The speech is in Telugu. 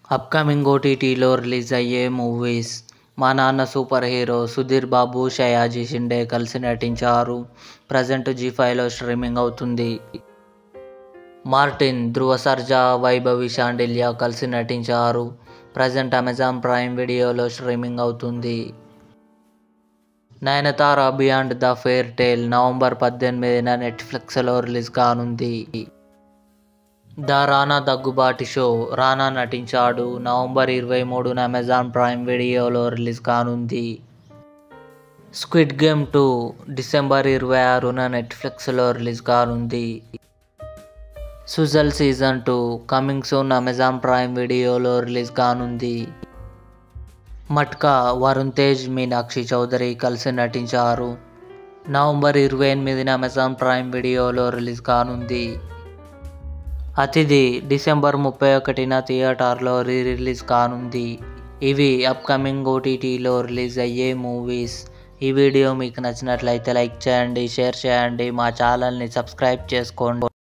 అప్కమింగ్ ఓటీటీలో రిలీజ్ అయ్యే మూవీస్ మా నాన్న సూపర్ హీరో సుధీర్ బాబు షయాజీ షిండే కలిసి నటించారు ప్రజెంట్ జీ ఫైవ్లో స్ట్రీమింగ్ అవుతుంది మార్టిన్ ధ్రువ సర్జా వైభవి షాండిల్య కలిసి నటించారు ప్రజెంట్ అమెజాన్ ప్రైమ్ వీడియోలో స్ట్రీమింగ్ అవుతుంది Nayanthara beyond the fairy tale November పద్దెనిమిదిన నెట్ఫ్లిక్స్లో రిలీజ్ కానుంది ద రానా దగ్గుబాటి షో రానా నటించాడు నవంబర్ ఇరవై మూడున అమెజాన్ ప్రైమ్ వీడియోలో రిలీజ్ కానుంది స్క్విడ్ గేమ్ టూ డిసెంబర్ ఇరవై ఆరున నెట్ఫ్లిక్స్లో రిలీజ్ కానుంది Suzhal season two coming soon Amazon Prime వీడియోలో రిలీజ్ కానుంది మట్కా వరుణ్ తేజ్ మీనాక్షి చౌదరి కలిసి నటించారు నవంబర్ ఇరవై ఎనిమిదిన అమెజాన్ ప్రైమ్ వీడియోలో రిలీజ్ కానుంది అతిథి డిసెంబర్ ముప్పై ఒకటిన థియేటర్లో రీ రిలీజ్ కానుంది ఇవి అప్కమింగ్ ఓటీటీలో రిలీజ్ అయ్యే మూవీస్ ఈ వీడియో మీకు నచ్చినట్లయితే లైక్ చేయండి షేర్ చేయండి మా ఛానల్ని సబ్స్క్రైబ్ చేసుకోండి